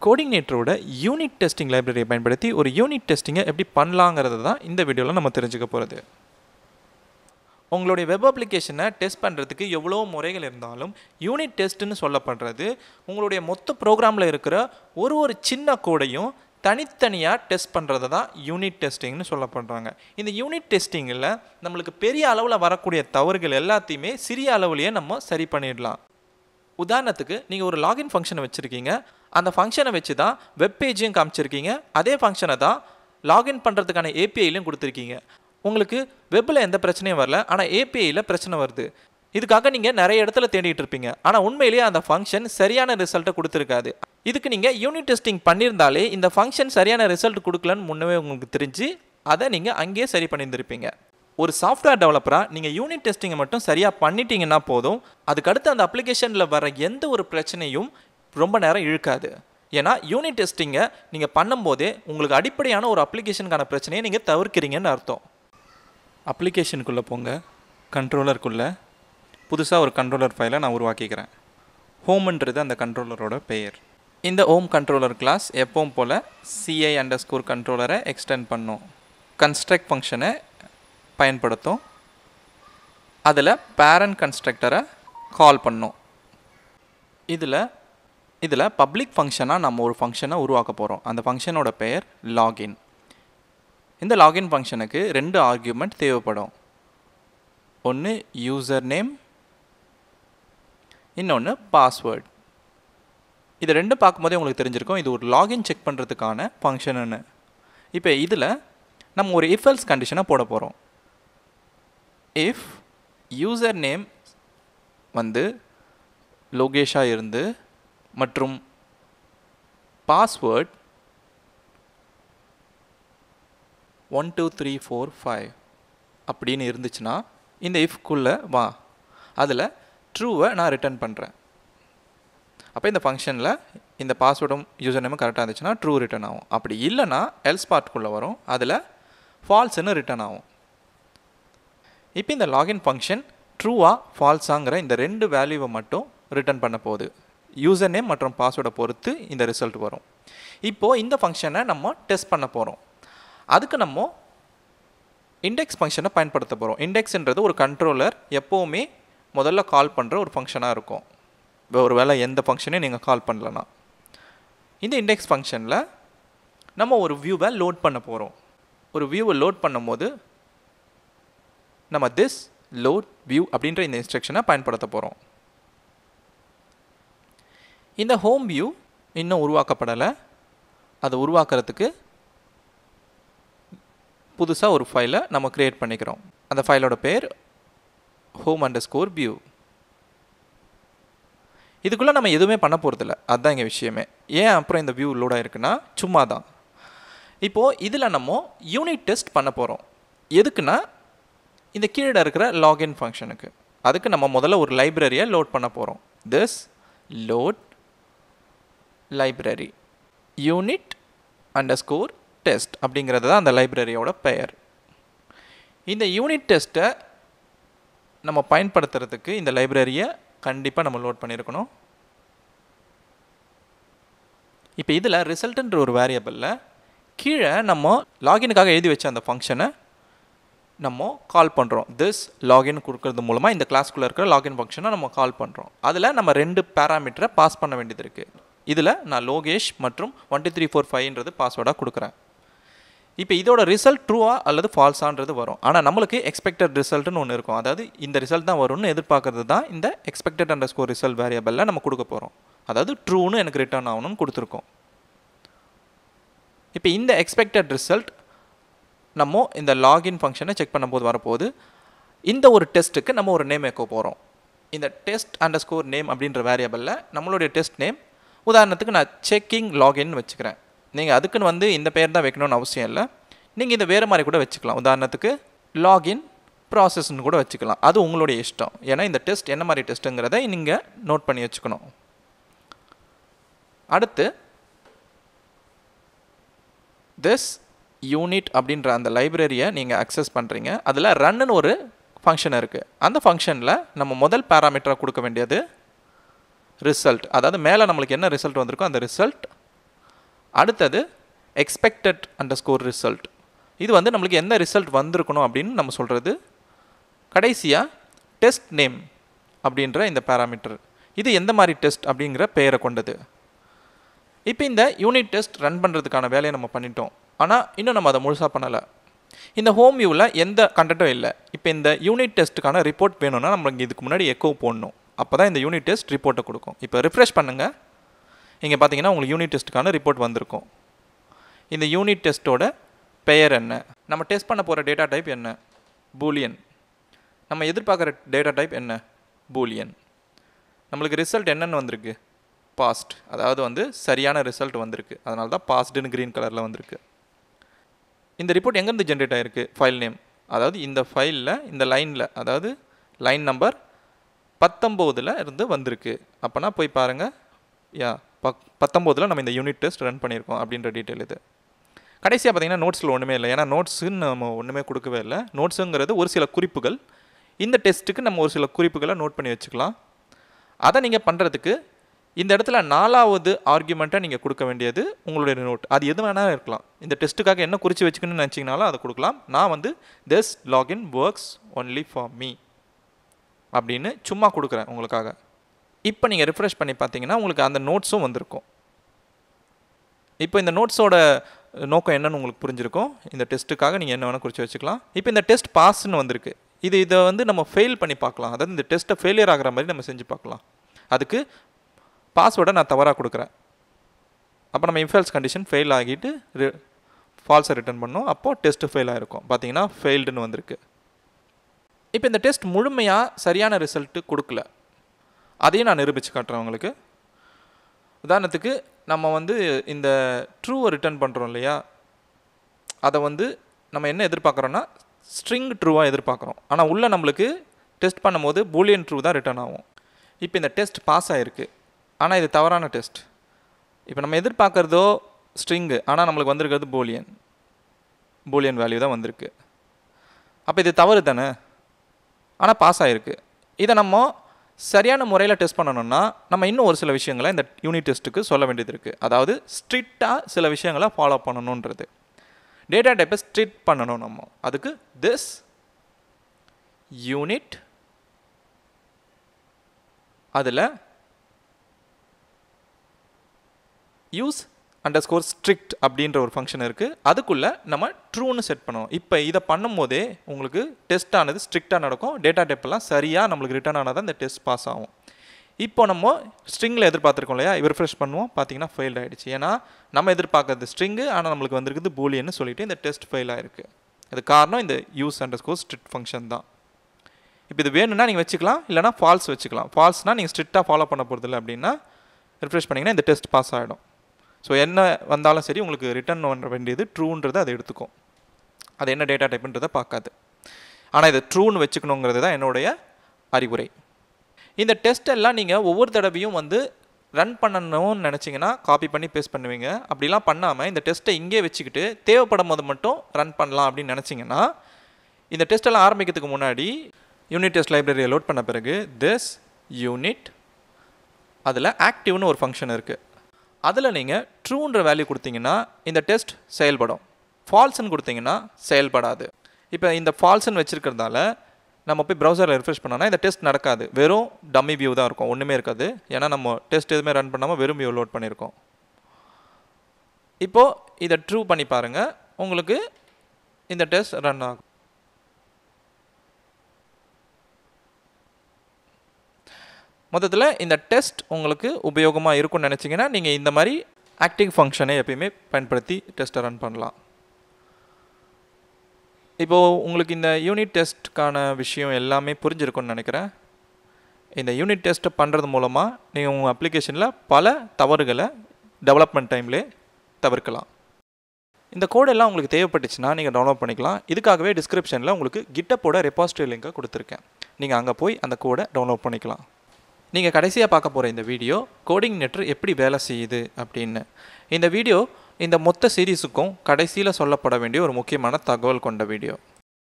கோடினேட்டரோட unit testing லைப்ரரியை பயன்படுத்தி ஒரு unit டெஸ்டிங்கை எப்படி பண்ணலாங்கிறது தான் இந்த வீடியோவில் நம்ம தெரிஞ்சுக்க போகிறது உங்களுடைய வெப் அப்ளிகேஷனை டெஸ்ட் பண்ணுறதுக்கு எவ்வளோ முறைகள் இருந்தாலும் யூனிட் டெஸ்ட்டுன்னு சொல்லப்படுறது உங்களுடைய மொத்த ப்ரோக்ராமில் இருக்கிற ஒரு ஒரு சின்ன கோடையும் தனித்தனியாக டெஸ்ட் பண்ணுறது தான் யூனிட் டெஸ்டிங்னு சொல்லப்படுறாங்க இந்த யூனிட் டெஸ்டிங்கில் நம்மளுக்கு பெரிய அளவில் வரக்கூடிய தவறுகள் எல்லாத்தையுமே சிறிய அளவுலேயே நம்ம சரி பண்ணிடலாம் உதாரணத்துக்கு நீங்கள் ஒரு லாகின் ஃபங்க்ஷனை வச்சுருக்கீங்க அந்த ஃபங்க்ஷனை வச்சு தான் வெப் பேஜையும் காமிச்சிருக்கீங்க அதே ஃபங்க்ஷனை தான் லாகின் பண்ணுறதுக்கான ஏபிஐலையும் கொடுத்துருக்கீங்க உங்களுக்கு வெப்பில் எந்த பிரச்சனையும் வரல ஆனால் ஏபிஐயில் பிரச்சனை வருது இதுக்காக நீங்கள் நிறைய இடத்துல தேடிட்டு இருப்பீங்க ஆனால் உண்மையிலேயே அந்த ஃபங்க்ஷன் சரியான ரிசல்ட்டை கொடுத்துருக்காது இதுக்கு நீங்கள் யூனிட் டெஸ்டிங் பண்ணியிருந்தாலே இந்த ஃபங்க்ஷன் சரியான ரிசல்ட் கொடுக்கலன்னு முன்னவே உங்களுக்கு தெரிஞ்சு அதை நீங்கள் அங்கேயே சரி பண்ணியிருந்திருப்பீங்க ஒரு சாஃப்ட்வேர் டெவலப்பராக நீங்கள் யூனிட் டெஸ்டிங்கை மட்டும் சரியாக பண்ணிட்டீங்கன்னா போதும் அதுக்கடுத்து அந்த அப்ளிகேஷனில் வர எந்த ஒரு பிரச்சனையும் ரொம்ப நேரம் இழுக்காது ஏன்னா யூனிட் டெஸ்டிங்கை நீங்கள் பண்ணும்போதே உங்களுக்கு அடிப்படையான ஒரு அப்ளிகேஷனுக்கான பிரச்சனையை நீங்கள் தவிர்க்கிறீங்கன்னு அர்த்தம் அப்ளிகேஷனுக்குள்ளே போங்க கண்ட்ரோலருக்குள்ளே புதுசாக ஒரு கண்ட்ரோலர் ஃபைலை நான் உருவாக்கிக்கிறேன் ஹோம்ன்றது அந்த கண்ட்ரோலரோட பெயர் இந்த ஹோம் கண்ட்ரோலர் கிளாஸ் எப்பவும் போல் சிஐ அண்டர் ஸ்கோர் கண்ட்ரோலரை எக்ஸ்டெண்ட் பண்ணும் கன்ஸ்ட்ரக்ட் ஃபங்க்ஷனை பயன்படுத்தும் அதில் பேரண்ட் கன்ஸ்ட்ரக்டரை கால் பண்ணும் இதில் இதில் பப்ளிக் ஃபங்க்ஷனாக நம்ம ஒரு ஃபங்க்ஷனை உருவாக்க போகிறோம் அந்த ஃபங்க்ஷனோட பெயர் லாகின் இந்த லாகின் ஃபங்க்ஷனுக்கு ரெண்டு ஆர்கியூமெண்ட் தேவைப்படும் ஒன்று யூசர் நேம் இன்னொன்று பாஸ்வேர்ட் இது ரெண்டு பார்க்கும்போதே உங்களுக்கு தெரிஞ்சிருக்கும் இது ஒரு லாகின் செக் பண்ணுறதுக்கான ஃபங்க்ஷனுன்னு இப்போ இதில் நம்ம ஒரு இஃபெல்ஸ் கண்டிஷனை போட போகிறோம் இஃப் யூசர் நேம் வந்து லோகேஷாக இருந்து மற்றும் password one two three four five அப்படின்னு இருந்துச்சுன்னா இந்த இஃப்குள்ளே வா அதில் ட்ரூவை நான் ரிட்டர்ன் பண்ணுறேன் அப்போ இந்த ஃபங்க்ஷனில் இந்த பாஸ்வேர்டும் யூசர் நேமும் கரெக்டாக இருந்துச்சுன்னா ட்ரூ ரிட்டர்ன் ஆகும் அப்படி இல்லைன்னா எல்ஸ் பார்ட்குள்ளே வரும் அதில் ஃபால்ஸ்னு ரிட்டர்ன் ஆகும் இப்போ இந்த லாகின் ஃபங்க்ஷன் ட்ரூவா ஃபால்ஸாங்கிற இந்த ரெண்டு வேல்யூவை மட்டும் ரிட்டர்ன் பண்ண போகுது யூசர் நேம் மற்றும் பாஸ்வேர்டை பொறுத்து இந்த ரிசல்ட் வரும் இப்போது இந்த ஃபங்க்ஷனை நம்ம டெஸ்ட் பண்ண போகிறோம் அதுக்கு நம்ம இண்டெக்ஸ் ஃபங்க்ஷனை பயன்படுத்த போகிறோம் இண்டெக்ஸ்ன்றது ஒரு கண்ட்ரோலர் எப்போவுமே முதல்ல கால் பண்ணுற ஒரு ஃபங்க்ஷனாக இருக்கும் ஒரு வேளை எந்த ஃபங்க்ஷனையும் நீங்கள் கால் பண்ணலனா இந்த இண்டெக்ஸ் ஃபங்க்ஷனில் நம்ம ஒரு வியூவை லோட் பண்ண போகிறோம் ஒரு வியூவை லோட் பண்ணும்போது நம்ம திஸ் லோட் வியூ அப்படின்ற இந்த இன்ஸ்ட்ரக்ஷனை பயன்படுத்த போகிறோம் இந்த ஹோம் வியூ இன்னும் உருவாக்கப்படலை அதை உருவாக்குறதுக்கு புதுசாக ஒரு ஃபைலை நம்ம க்ரியேட் பண்ணிக்கிறோம் அந்த ஃபைலோட பேர் ஹோம் அண்டர் ஸ்கோர் வியூ இதுக்குள்ளே நம்ம எதுவுமே பண்ண போகிறதில்ல அதுதான் எங்கள் விஷயமே ஏன் அப்புறம் இந்த வியூ லோடாக இருக்குன்னா சும்மா தான் இப்போது இதில் நம்ம யூனிட் டெஸ்ட் பண்ண போகிறோம் எதுக்குன்னா இந்த கீழே இருக்கிற லாகின் ஃபங்க்ஷனுக்கு அதுக்கு நம்ம முதல்ல ஒரு லைப்ரரியை லோட் பண்ண போகிறோம் this load library unit underscore test அப்படிங்கிறது தான் அந்த லைப்ரரியோட பெயர் இந்த யூனிட் டெஸ்ட்டை நம்ம பயன்படுத்துறதுக்கு இந்த லைப்ரரியை கண்டிப்பாக நம்ம லோட் பண்ணியிருக்கணும் இப்போ இதில் ரிசல்ட்டுன்ற ஒரு வேரியபிளில் கீழே நம்ம லாகினுக்காக எழுதி வச்ச அந்த ஃபங்க்ஷனை நம்ம கால் பண்ணுறோம் திஸ் லாகின் கொடுக்கறது மூலமாக இந்த கிளாஸ்க்குள்ளே இருக்கிற லாகின் ஃபங்க்ஷனை நம்ம கால் பண்ணுறோம் அதில் நம்ம ரெண்டு பேராமீட்டரை பாஸ் பண்ண வேண்டியது இருக்குது இதில் நான் லோகேஷ் மற்றும் ஒன் டூ த்ரீ ஃபோர் ஃபைவ்ன்றது பாஸ்வேர்டாக கொடுக்குறேன் இப்போ இதோட ரிசல்ட் ட்ரூவா அல்லது ஃபால்ஸான்றது வரும் ஆனால் நம்மளுக்கு எக்ஸ்பெக்டட் ரிசல்ட்னு ஒன்று இருக்கும் அதாவது இந்த ரிசல்ட் தான் வரும்னு எதிர்பார்க்கறது தான் இந்த எக்ஸ்பெக்டட் அண்டர் ஸ்கோர் ரிசல்ட் வேரியபிளில் நம்ம கொடுக்க போகிறோம் அதாவது ட்ரூன்னு எனக்கு ரிட்டர்ன் ஆகணும்னு கொடுத்துருக்கோம் இப்போ இந்த எக்ஸ்பெக்டட் ரிசல்ட் நம்ம இந்த லாகின் ஃபங்க்ஷனை செக் பண்ணும்போது வரப்போகுது இந்த ஒரு டெஸ்ட்டுக்கு நம்ம ஒரு நேம் வைக்க போகிறோம் இந்த டெஸ்ட் அண்டர் ஸ்கோர் நேம் அப்படின்ற வேரியபிளில் நம்மளுடைய டெஸ்ட் நேம் உதாரணத்துக்கு நான் செக்கிங் லாகின் வச்சுக்கிறேன் நீங்கள் அதுக்குன்னு வந்து இந்த பேர் தான் வைக்கணும்னு அவசியம் இல்லை நீங்கள் இதை வேறு மாதிரி கூட வச்சுக்கலாம் உதாரணத்துக்கு லாகின் ப்ராசஸ்ன்னு கூட வச்சுக்கலாம் அது உங்களுடைய இஷ்டம் ஏன்னா இந்த டெஸ்ட் என்ன மாதிரி டெஸ்ட்டுங்கிறத நீங்கள் நோட் பண்ணி வச்சுக்கணும் அடுத்து திஸ் யூனிட் அப்படின்ற அந்த லைப்ரரியை நீங்கள் அக்சஸ் பண்ணுறீங்க அதில் ரன்னு ஒரு ஃபங்க்ஷன் இருக்குது அந்த ஃபங்க்ஷனில் நம்ம முதல் பேராமீட்டராக கொடுக்க வேண்டியது ரிசல்ட் அதாவது மேலே நம்மளுக்கு என்ன ரிசல்ட் வந்திருக்கோ அந்த ரிசல்ட் அடுத்தது எக்ஸ்பெக்டட் அண்டர் ஸ்கோர் ரிசல்ட் இது வந்து நம்மளுக்கு எந்த ரிசல்ட் வந்திருக்கணும் அப்படின்னு நம்ம சொல்கிறது கடைசியாக டெஸ்ட் நேம் அப்படின்ற இந்த பேராமீட்டர் இது எந்த மாதிரி டெஸ்ட் அப்படிங்கிற பெயரை கொண்டது இப்போ இந்த யூனிட் டெஸ்ட் ரன் பண்ணுறதுக்கான வேலையை நம்ம பண்ணிட்டோம் ஆனால் இன்னும் நம்ம அதை முழுசாக பண்ணலை இந்த ஹோம் வியூவில் எந்த கண்டென்ட்டும் இல்லை இப்போ இந்த யூனிட் டெஸ்ட்டுக்கான ரிப்போர்ட் வேணும்னா நம்மளுக்கு இதுக்கு முன்னாடி எக்கோ போடணும் அப்போ தான் இந்த யூனிட் டெஸ்ட் ரிப்போர்ட்டை கொடுக்கும் இப்போ ரிஃப்ரெஷ் பண்ணுங்கள் இங்கே பார்த்தீங்கன்னா உங்களுக்கு யூனிட் டெஸ்ட்டுக்கான ரிப்போர்ட் வந்திருக்கும் இந்த யூனிட் டெஸ்ட்டோட பெயர் என்ன நம்ம டெஸ்ட் பண்ண போகிற டேட்டா டைப் என்ன பூலியன் நம்ம எதிர்பார்க்குற டேட்டா டைப் என்ன பூலியன் நம்மளுக்கு ரிசல்ட் என்னென்னு வந்திருக்கு பாஸ்ட் அதாவது வந்து சரியான ரிசல்ட் வந்திருக்கு அதனால தான் பாஸ்டுன்னு க்ரீன் கலரில் வந்திருக்கு இந்த ரிப்போர்ட் எங்கேருந்து ஜென்ரேட் ஆகிருக்கு ஃபைல் நேம் அதாவது இந்த ஃபைலில் இந்த லைனில் அதாவது லைன் நம்பர் பத்தொம்போதில் இருந்து வந்திருக்கு அப்போனா போய் பாருங்கள் யா பக் பத்தொம்போதில் நம்ம இந்த யூனிட் டெஸ்ட் ரன் பண்ணியிருக்கோம் அப்படின்ற டீட்டெயில் இது கடைசியாக பார்த்தீங்கன்னா நோட்ஸில் ஒன்றுமே இல்லை ஏன்னா நோட்ஸுன்னு நம்ம ஒன்றுமே கொடுக்கவே இல்லை நோட்ஸுங்கிறது ஒரு சில குறிப்புகள் இந்த டெஸ்ட்டுக்கு நம்ம ஒரு சில குறிப்புகளை நோட் பண்ணி வச்சுக்கலாம் அதை நீங்கள் பண்ணுறதுக்கு இந்த இடத்துல நாலாவது ஆர்குமெண்ட்டை நீங்கள் கொடுக்க வேண்டியது உங்களுடைய நோட் அது எது வேணாலும் இருக்கலாம் இந்த டெஸ்ட்டுக்காக என்ன குறித்து வச்சுக்கணும்னு நினச்சிங்கனாலும் அதை கொடுக்கலாம் நான் வந்து this login works only for me அப்படின்னு சும்மா கொடுக்குறேன் உங்களுக்காக இப்போ நீங்கள் ரிஃப்ரெஷ் பண்ணி பார்த்தீங்கன்னா உங்களுக்கு அந்த நோட்ஸும் வந்திருக்கும் இப்போ இந்த நோட்ஸோட நோக்கம் என்னன்னு உங்களுக்கு புரிஞ்சிருக்கும் இந்த டெஸ்ட்டுக்காக நீங்கள் என்ன வேணால் குறித்து வச்சுக்கலாம் இப்போ இந்த டெஸ்ட் பாஸ்ன்னு வந்திருக்கு இது இதை வந்து நம்ம ஃபெயில் பண்ணி பார்க்கலாம் அதாவது இந்த டெஸ்ட்டை ஃபெயிலியர் ஆகிற மாதிரி நம்ம செஞ்சு பார்க்கலாம் அதுக்கு பாஸ்வேர்டை நான் தவறாக கொடுக்குறேன் அப்போ நம்ம இன்ஃபெல்ஸ் கண்டிஷன் ஃபெயில் ஆகிட்டு ஃபால்ஸை ரிட்டர்ன் பண்ணோம் அப்போது டெஸ்ட்டு ஃபெயில் ஆகிருக்கும் பார்த்தீங்கன்னா ஃபெயில்டுன்னு வந்திருக்கு இப்போ இந்த டெஸ்ட் முழுமையாக சரியான ரிசல்ட்டு கொடுக்கல அதையும் நான் நிரூபித்து காட்டுறேன் உங்களுக்கு உதாரணத்துக்கு நம்ம வந்து இந்த ட்ரூவை ரிட்டர்ன் பண்ணுறோம் இல்லையா அதை வந்து நம்ம என்ன எதிர்பார்க்குறோன்னா ஸ்ட்ரிங் ட்ரூவாக எதிர்பார்க்குறோம் ஆனால் உள்ளே நம்மளுக்கு டெஸ்ட் பண்ணும்போது பூலியன் ட்ரூ தான் ரிட்டர்ன் ஆகும் இப்போ இந்த டெஸ்ட் பாஸ் ஆகிருக்கு ஆனால் இது தவறான டெஸ்ட் இப்போ நம்ம எதிர்பார்க்குறதோ ஸ்ட்ரிங்கு ஆனால் நம்மளுக்கு வந்திருக்கிறது பூலியன் பூலியன் வேல்யூ தான் வந்திருக்கு அப்போ இது தவறு தானே ஆனால் பாஸ் ஆகிருக்கு இதை நம்ம சரியான முறையில் டெஸ்ட் பண்ணணும்னா நம்ம இன்னும் ஒரு சில விஷயங்களை இந்த யூனிட் டெஸ்ட்டுக்கு சொல்ல வேண்டியது இருக்குது அதாவது ஸ்ட்ரிக்டாக சில விஷயங்களை ஃபாலோ பண்ணணுன்றது டேட்டா டைப்பை ஸ்ட்ரிக்ட் பண்ணணும் நம்ம அதுக்கு திஸ் யூனிட் அதில் யூஸ் அண்டர் ஸ்கோர் ஸ்ட்ரிக்ட் அப்படின்ற ஒரு ஃபங்க்ஷன் இருக்குது அதுக்குள்ளே நம்ம ட்ரூன்னு செட் பண்ணணும் இப்போ இதை பண்ணும்போதே உங்களுக்கு டெஸ்ட் ஆனது ஸ்ட்ரிக்டாக நடக்கும் டேட்டா டைப்பெல்லாம் சரியாக நம்மளுக்கு ரிட்டர்ன் ஆனால் தான் இந்த டெஸ்ட் பாஸ் ஆகும் இப்போ நம்ம ஸ்ட்ரிங்கில் எதிர்பார்த்துருக்கோம் இல்லையா ரிஃப்ரெஷ் பண்ணுவோம் பார்த்தீங்கன்னா ஃபெயில் ஆகிடுச்சு ஏன்னா நம்ம எதிர்பார்க்கறது ஸ்ட்ரிங்கு ஆனால் நம்மளுக்கு வந்திருக்குது பூலியன்னு சொல்லிட்டு இந்த டெஸ்ட் ஃபெயில் ஆகிருக்கு அது காரணம் இந்த use underscore strict function தான் இப்போ இது வேணும்னா நீங்கள் வச்சுக்கலாம் இல்லைனா ஃபால்ஸ் வச்சுக்கலாம் ஃபால்ஸ்னால் நீங்கள் ஸ்ட்ரிக்டாக ஃபாலோ பண்ண போகிறதில்ல அப்படின்னா ரிஃப்ரெஷ் பண்ணிங்கன்னா இந்த டெஸ்ட் பாஸ் ஆகிடும் ஸோ என்ன வந்தாலும் சரி உங்களுக்கு ரிட்டர்ன் பண்ண வேண்டியது ட்ரூன்றதை அதை எடுத்துக்கும் அது என்ன டேட்டா டைப்புன்றதை பார்க்காது ஆனால் இது ட்ரூன்னு வச்சுக்கணுங்கிறது தான் என்னுடைய அறிவுரை இந்த டெஸ்ட் எல்லாம் நீங்கள் ஒவ்வொரு தடவையும் வந்து ரன் பண்ணணும்னு நினச்சிங்கன்னா காப்பி பண்ணி பேஸ்ட் பண்ணுவீங்க அப்படிலாம் பண்ணாமல் இந்த டெஸ்ட்டை இங்கே வச்சுக்கிட்டு தேவைப்படும் போது மட்டும் ரன் பண்ணலாம் அப்படின்னு நினச்சிங்கன்னா இந்த டெஸ்ட்டெல்லாம் ஆரம்பிக்கிறதுக்கு முன்னாடி யூனிட் டெஸ்ட் லைப்ரரியை லோட் பண்ண பிறகு திஸ் யூனிட் அதில் ஆக்டிவ்னு ஒரு ஃபங்க்ஷன் இருக்குது அதில் நீங்கள் ட்ரூன்ற வேல்யூ கொடுத்தீங்கன்னா இந்த டெஸ்ட் செயல்படும் ஃபால்ஸ்ன்னு கொடுத்தீங்கன்னா செயல்படாது இப்போ இந்த ஃபால்ஸ்ன்னு வச்சுருக்கிறதால நம்ம போய் ப்ரௌசரில் ரிஃப்ரெஷ் பண்ணோன்னா இந்த டெஸ்ட் நடக்காது வெறும் டம்மி வியூ தான் இருக்கும் ஒன்றுமே இருக்காது ஏன்னா நம்ம டெஸ்ட் எதுவுமே ரன் பண்ணாமல் வெறும் வியூ லோட் பண்ணியிருக்கோம் இப்போது இதை ட்ரூ பண்ணி பாருங்கள் உங்களுக்கு இந்த டெஸ்ட் ரன் ஆகும் மொத்தத்தில் இந்த டெஸ்ட் உங்களுக்கு உபயோகமாக இருக்கும்னு நினச்சிங்கன்னா நீங்கள் இந்த மாதிரி ஆக்டிவ் ஃபங்க்ஷனை எப்பயுமே பயன்படுத்தி டெஸ்ட்டை ரன் பண்ணலாம் இப்போது உங்களுக்கு இந்த யூனிட் டெஸ்ட்டுக்கான விஷயம் எல்லாமே புரிஞ்சிருக்கும்னு நினைக்கிறேன் இந்த யூனிட் டெஸ்ட்டை பண்ணுறது மூலமாக நீங்கள் உங்கள் அப்ளிகேஷனில் பல தவறுகளை டெவலப்மெண்ட் டைம்லே தவிர்க்கலாம் இந்த கோடெல்லாம் உங்களுக்கு தேவைப்பட்டுச்சுன்னா நீங்கள் டவுன்லோட் பண்ணிக்கலாம் இதுக்காகவே டிஸ்கிரிப்ஷனில் உங்களுக்கு கிட்டப்போட ரெபாசிட்டரி லிங்கை கொடுத்துருக்கேன் நீங்கள் அங்கே போய் அந்த கோடை டவுன்லோட் பண்ணிக்கலாம் நீங்கள் கடைசியாக பார்க்க போகிற இந்த வீடியோ கோடிங் நெட்ரு எப்படி வேலை செய்யுது அப்படின்னு இந்த வீடியோ இந்த மொத்த சீரீஸுக்கும் கடைசியில் சொல்லப்பட வேண்டிய ஒரு முக்கியமான தகவல் கொண்ட வீடியோ